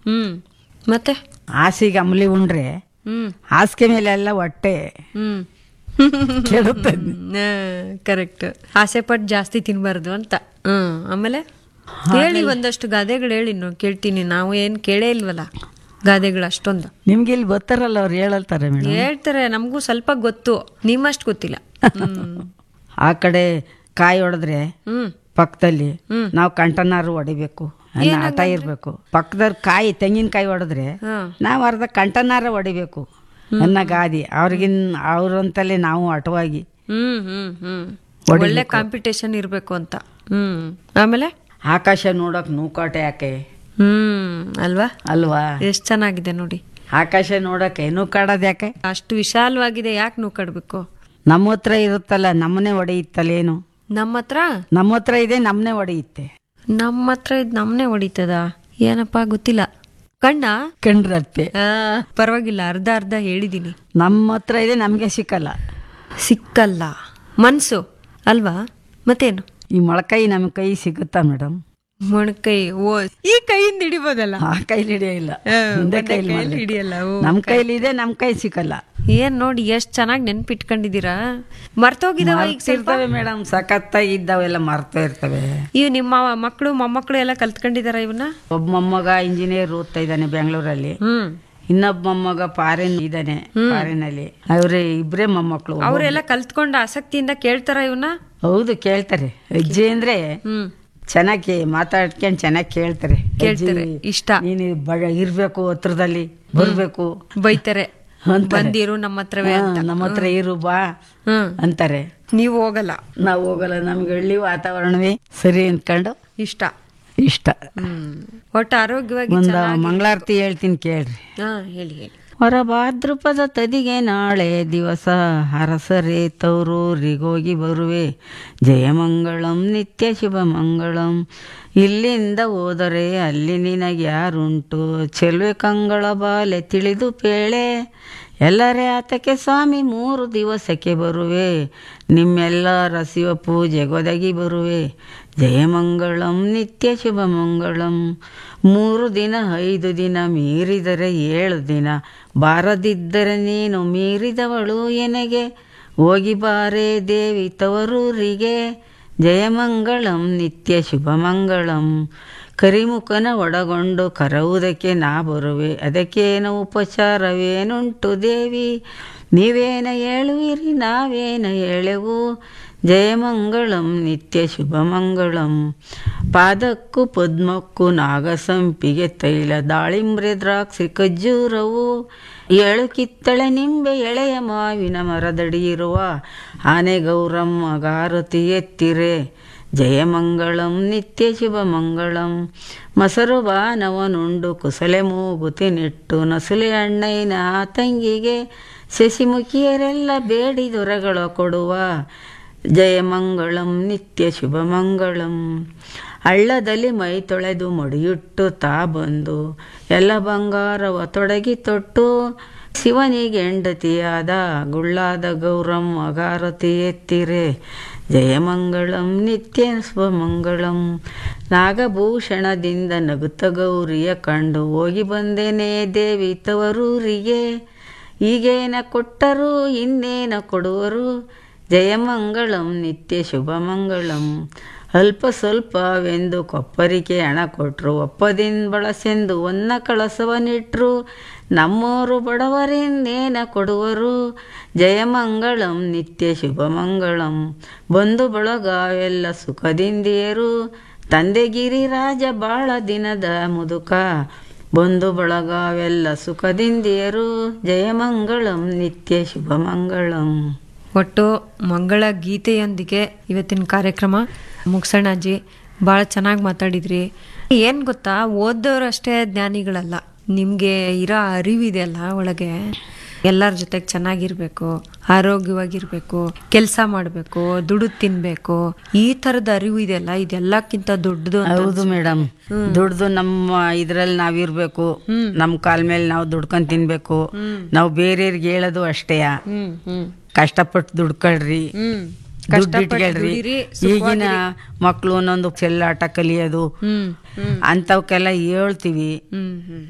ಹ್ಮ್ ಮತ್ತೆ ಹಾಸಿಗೆ ಅಂಬ್ಲಿ ಉಂಡ್ರೆ ಹ್ಮ್ ಹಾಸಿಗೆ ಮೇಲೆ ಎಲ್ಲ ಹೊಟ್ಟೆ ಹ್ಮ್ ಕೆಡುತ್ತೆ ಕರೆಕ್ಟ್ ಆಸೆ ಪಟ್ಟು ಜಾಸ್ತಿ ತಿನ್ಬಾರ್ದು ಅಂತ ಹ್ಮ್ ಆಮೇಲೆ ಹೇಳಿ ಒಂದಷ್ಟು ಗಾದೆಗಳು ಹೇಳಿ ನಾವು ಕೇಳ್ತೀನಿ ನಾವು ಏನ್ ಕೇಳೇ ಇಲ್ವಲ್ಲ ಗಾದೆಗಳು ಅಷ್ಟೊಂದು ನಿಮ್ಗೆ ಇಲ್ಲಿ ಬರ್ತಾರಲ್ಲ ಅವ್ರು ಹೇಳಲ್ತಾರೆ ಮೇಡಮ್ ಹೇಳ್ತಾರೆ ನಮಗೂ ಸ್ವಲ್ಪ ಗೊತ್ತು ನಿಮ್ಮಷ್ಟು ಗೊತ್ತಿಲ್ಲ ಹ್ಮ್ ಆ ಕಡೆ ಕಾಯಿ ಹೊಡೆದ್ರೆ ಹ್ಮ್ ಪಕ್ಕದಲ್ಲಿ ನಾವು ಕಂಟನಾರು ಹೊಡಿಬೇಕು ಅನ್ನೋ ಆಟ ಇರ್ಬೇಕು ಪಕ್ಕದಲ್ಲಿ ಕಾಯಿ ತೆಂಗಿನಕಾಯಿ ಹೊಡೆದ್ರೆ ಹ್ಮ್ ನಾವು ಅರ್ಧ ಕಂಟನಾರ ಹೊಡಿಬೇಕು ಅನ್ನೋ ಗಾದಿ ಅವ್ರಿಗಿನ್ ಅವ್ರಂತಲೇ ನಾವು ಅಟವಾಗಿ ಹ್ಮ್ ಹ್ಮ್ ಹ್ಮ್ ಒಳ್ಳೆ ಕಾಂಪಿಟೇಷನ್ ಇರ್ಬೇಕು ಅಂತ ಹ್ಮ್ ಆಮೇಲೆ ಆಕಾಶ ನೋಡಕ್ ನೂಕಾಟ ಯಾಕೆ ಹ್ಮ್ ಅಲ್ವಾ ಅಲ್ವಾ ಎಷ್ಟ್ ಚೆನ್ನಾಗಿದೆ ನೋಡಿ ಆಕಾಶ ನೋಡಕ್ಕೆ ನೂಕಾಡೋದು ಯಾಕೆ ಅಷ್ಟು ವಿಶಾಲವಾಗಿದೆ ಯಾಕೆ ನೀವು ಕಡ್ಬೇಕು ನಮ್ಮ ಹತ್ರ ಇರುತ್ತಲ್ಲ ನಮ್ಮನೆ ಹೊಡೆಯುತ್ತಲ್ಲ ಏನು ನಮ್ಮ ಹತ್ರ ನಮ್ಮ ಹತ್ರ ಇದೆ ನಮ್ಮನೆ ಹೊಡೆಯುತ್ತೆ ನಮ್ಮ ಹತ್ರ ಇದ್ ನಮ್ನೆ ಹೊಡಿತದ ಏನಪ್ಪಾ ಗೊತ್ತಿಲ್ಲ ಕಣ್ಣ ಕಂಡ್ರತ್ತೆ ಆ, ಪರವಾಗಿಲ್ಲ ಅರ್ಧ ಅರ್ಧ ಹೇಳಿದೀನಿ ನಮ್ಮ ಹತ್ರ ಇದೆ ನಮಗೆ ಸಿಕ್ಕಲ್ಲ ಸಿಕ್ಕಲ್ಲ ಮನ್ಸು ಅಲ್ವಾ ಮತ್ತೇನು ಈ ಮೊಳಕಾಯಿ ನಮ್ಮ ಕೈ ಸಿಗುತ್ತಾ ಮೇಡಮ್ ಮೊಣಕೈ ಓ ಈ ಕೈಯಿಂದ ಹಿಡಿಬೋದಲ್ಲ ಆ ಕೈಲಿ ಹಿಡಿಯಿಲ್ಲ ಆ, ಮುಂದೆ ಒಂದೇ ಕೈಲಿ ಕೈಯಲ್ಲಿ ಮಾಡ್ಲಿ. ಹಿಡಿಯಲ್ಲ ಓ. ನಮ್ಮ ಕೈಲಿ ಇದೆ ನಮ್ಮ ಕೈ ಸಿಕ್ಕಲ್ಲ ಏನ್ ನೋಡಿ ಎಷ್ಟ್ ಚೆನ್ನಾಗಿ ನೆನ್ಪಿಟ್ಕೊಂಡಿದೀರಾ ಮರ್ತೋಗಿದಾವ ಈಗ ಸ್ವಲ್ಪ ಇರ್ತವೆ ಮೇಡಮ್ ಸಖತ್ತಾಗಿ ಇದ್ದಾವೆಲ್ಲ ಮರ್ತಾ ಇರ್ತವೆ ಇವ್ ನಿಮ್ಮ ಮಕ್ಕಳು ಮೊಮ್ಮಕ್ಕಳು ಎಲ್ಲ ಕಲ್ತ್ಕೊಂಡಿದಾರ ಇವನ್ನ ಒಬ್ಬ ಮೊಮ್ಮಗ ಇಂಜಿನಿಯರ್ ಓದ್ತಾ ಇದ್ದಾನೆ ಬೆಂಗಳೂರಲ್ಲಿ ಹ್ಮ್ ಇನ್ನೊಬ್ಬ ಮೊಮ್ಮಗ ಫಾರಿನ್ ಇದ್ದಾನೆ ಫಾರಿನ್ ಅಲ್ಲಿ ಅವ್ರೆ ಇಬ್ರೇ ಮೊಮ್ಮಕ್ಕಳು ಅವರೆಲ್ಲ ಕಲ್ತ್ಕೊಂಡ ಆಸಕ್ತಿಯಿಂದ ಕೇಳ್ತಾರ ಇವನ್ನ ಹೌದು ಕೇಳ್ತಾರೆ ಅಜ್ಜಿ ಅಂದ್ರೆ ಹ್ಮ್ ಚೆನ್ನಾಗಿ ಮಾತಾಡ್ಕೊಂಡು ಚೆನ್ನಾಗಿ ಕೇಳ್ತಾರೆ ಕೇಳ್ತಾರೆ ಅಜ್ಜಿ, ಇಷ್ಟ ನೀನು ಬ- ಇರ್ಬೇಕು ಹತ್ರದಲ್ಲಿ ಬರ್ಬೇಕು ಬೈತಾರೆ ಅಂತಾರೆ. ಬಂದಿರು ನಮ್ಮ ಹತ್ರವೇ ಹಾ, ಅಂತ ನಮ್ಮ ಹತ್ರ ಇರು ಬಾ ಹ್ಮ್ ಅಂತಾರೆ ನೀವು ಹೋಗಲ್ಲ ನಾವು ಹೋಗಲ್ಲ ನಮ್ಗೆ ಹಳ್ಳಿ ವಾತಾವರಣವೇ ಸರಿ ಅಂದ್ಕೊಂಡು ಇಷ್ಟ ಇಷ್ಟ ಹ್ಮ್ ಒಟ್ಟು ಆರೋಗ್ಯವಾಗಿ ಒಂದು ಚೆನ್ನಾಗಿ- ಮಂಗಳಾರತಿ ಹೇಳ್ತೀನಿ ಕೇಳ್ರಿ ಹಾ ಹೇಳಿ ಹೇಳಿ ಹೊರ ಭಾದ್ರಪದ ತದಿಗೆ ನಾಳೆ ದಿವಸ ಹರಸರೆ ತೌರೂರಿಗೋಗಿ ಬರುವೆ ಜಯಮಂಗಳಂ ನಿತ್ಯ ಶುಭ ಮಂಗಳಂ ಇಲ್ಲಿಂದ ಹೋದರೆ ಅಲ್ಲಿ ನಿನಗೆ ಯಾರುಂಟು ಚೆಲುವೆ ಕಂಗಳ ಬಾಲೆ ತಿಳಿದು ಪೇಳೆ ಎಲ್ಲರೇ ಆತಕ್ಕೆ ಸ್ವಾಮಿ ಮೂರು ದಿವಸಕ್ಕೆ ಬರುವೆ ನಿಮ್ಮೆಲ್ಲರ ಶಿವ ಪೂಜೆಗೊದಗಿ ಬರುವೆ ಜಯಮಂಗಳಂ ನಿತ್ಯ ಶುಭ ಮಂಗಳಂ ಮೂರು ದಿನ ಐದು ದಿನ ಮೀರಿದರೆ ಏಳು ದಿನ ಬಾರದಿದ್ದರೆ ನೀನು ಮೀರಿದವಳು ಎನಗೆ ಹೋಗಿ ಬಾರೆ ದೇವಿ ತವರೂರಿಗೆ ಜಯಮಂಗಳಂ ನಿತ್ಯ ಶುಭ ಮಂಗಳಂ ಕರಿಮುಖನ ಒಡಗೊಂಡು ಕರವುದಕ್ಕೆ ನಾ ಬರುವೆ ಅದಕ್ಕೇನು ಉಪಚಾರವೇನುಂಟು ದೇವಿ ನೀವೇನ ಹೇಳುವಿರಿ ನಾವೇನ ಹೇಳೆವು ಜಯಮಂಗಳಂ ನಿತ್ಯ ಶುಭ ಮಂಗಳಂ ಪಾದಕ್ಕೂ ಪದ್ಮಕ್ಕೂ ನಾಗಸಂಪಿಗೆ ತೈಲ ದಾಳಿಂಬ್ರೆ ದ್ರಾಕ್ಷಿ ಖಜ್ಜೂರವು ಏಳು ಕಿತ್ತಳೆ ನಿಂಬೆ ಎಳೆಯ ಮಾವಿನ ಮರದಡಿಯಿರುವ ಆನೆ ಗೌರಮ್ಮ ಗಾರತಿ ಎತ್ತಿರೆ ಜಯಮಂಗಳಂ ನಿತ್ಯ ಶುಭ ಮಂಗಳಂ ಮೊಸರು ಬಾನವನುಂಡು ಕುಸಲೆ ಮೂಗುತಿ ನೆಟ್ಟು ನಸುಲೆ ಅಣ್ಣಯ್ಯನ ತಂಗಿಗೆ ಶಶಿಮುಖಿಯರೆಲ್ಲ ಬೇಡಿ ದೊರೆಗಳ ಕೊಡುವ ಜಯಮಂಗಳಂ ನಿತ್ಯ ಶುಭ ಮಂಗಳಂ ಹಳ್ಳದಲ್ಲಿ ಮೈ ತೊಳೆದು ಮಡಿಯುಟ್ಟು ತಾ ಬಂದು ಎಲ್ಲ ಬಂಗಾರವ ತೊಡಗಿ ತೊಟ್ಟು ಶಿವನಿಗೆ ಹೆಂಡತಿಯಾದ ಗುಳ್ಳಾದ ಗೌರಮ್ಮ ಗಾರತಿ ಎತ್ತಿರೆ ಜಯಮಂಗಳಂ ನಿತ್ಯ ಶುಭಮಂಗಳಂ ನಾಗಭೂಷಣದಿಂದ ನಗುತ್ತ ಗೌರಿಯ ಕಂಡು ಹೋಗಿ ಬಂದೇನೆ ದೇವಿ ತವರೂರಿಗೆ ಈಗೇನ ಕೊಟ್ಟರು ಇನ್ನೇನ ಕೊಡುವರು ಜಯಮಂಗಳಂ ನಿತ್ಯ ಶುಭಮಂಗಳಂ ಅಲ್ಪ ಸ್ವಲ್ಪವೆಂದು ಕೊಪ್ಪರಿಗೆ ಹಣ ಕೊಟ್ಟರು ಒಪ್ಪದಿಂದ ಬಳಸೆಂದು ಒನ್ನ ಕಳಸವನಿಟ್ರು ನಮ್ಮೋರು ಬಡವರಿಂದೇನ ಕೊಡುವರು ಜಯಮಂಗಳಂ ನಿತ್ಯ ಶುಭಮಂಗಳಂ ಬಂಧು ಬಳಗವೆಲ್ಲ ಸುಖದಿಂದಿಯರು ತಂದೆಗಿರಿ ರಾಜ ಬಾಳ ದಿನದ ಮುದುಕ ಬಂಧು ಬಳಗವೆಲ್ಲ ಸುಖದಿಂದಿಯರು ಜಯಮಂಗಳಂ ನಿತ್ಯ ಶುಭಮಂಗಳಂ ಒಟ್ಟು ಮಂಗಳ ಗೀತೆಯೊಂದಿಗೆ ಇವತ್ತಿನ ಕಾರ್ಯಕ್ರಮ ಮುಗ್ಸೋಣ ಅಜ್ಜಿ ಭಾಳ ಚೆನ್ನಾಗಿ ಮಾತಾಡಿದ್ರಿ ಏನ್ ಗೊತ್ತಾ ಓದೋರು ಅಷ್ಟೇ ಜ್ಞಾನಿಗಳಲ್ಲ ನಿಮ್ಗೆ ಇರೋ ಅರಿವಿದೆ ಅಲ್ಲ ಒಳಗೆ ಎಲ್ಲರ ಜೊತೆಗೆ ಚೆನ್ನಾಗಿರ್ಬೇಕು ಆರೋಗ್ಯವಾಗಿರ್ಬೇಕು ಕೆಲಸ ಮಾಡಬೇಕು ದುಡ್ಡು ತಿನ್ಬೇಕು ಈ ತರದ ಅರಿವು ಇದೆಯಲ್ಲ ಇದೆಲ್ಲಕ್ಕಿಂತ ದೊಡ್ಡದು ಅಂತ ಹೌದು ಮೇಡಮ್ ದುಡ್ದು ನಮ್ಮ ಇದ್ರಲ್ಲಿ ನಾವಿರ್ಬೇಕು ನಮ್ಮ ಕಾಲ್ ಮೇಲೆ ನಾವು ದುಡ್ಕೊಂಡ್ ತಿನ್ಬೇಕು ನಾವು ಬೇರೆಯವ್ರಿಗೆ ಹೇಳೋದು ಅಷ್ಟೇ ಹ್ಮ್ ಹ್ಮ್ ಕಷ್ಟಪಟ್ಟು ದುಡ್ಕೊಳ್ರಿ ಹ್ಮ್ ದುಡ್ಡು ಇಟ್ಕೊಳ್ರಿ ದುಡೀರಿ, ಈಗಿನ ಮಕ್ಕಳು ಒಂದೊಂದು ಚೆಲ್ಲಾಟ ಕಲಿಯೋದು ಹ್ಮ್ ಹ್ಮ್ ಅಂಥವಕ್ಕೆಲ್ಲ ಹೇಳ್ತೀವಿ ಹ್ಮ್ ಹ್ಮ್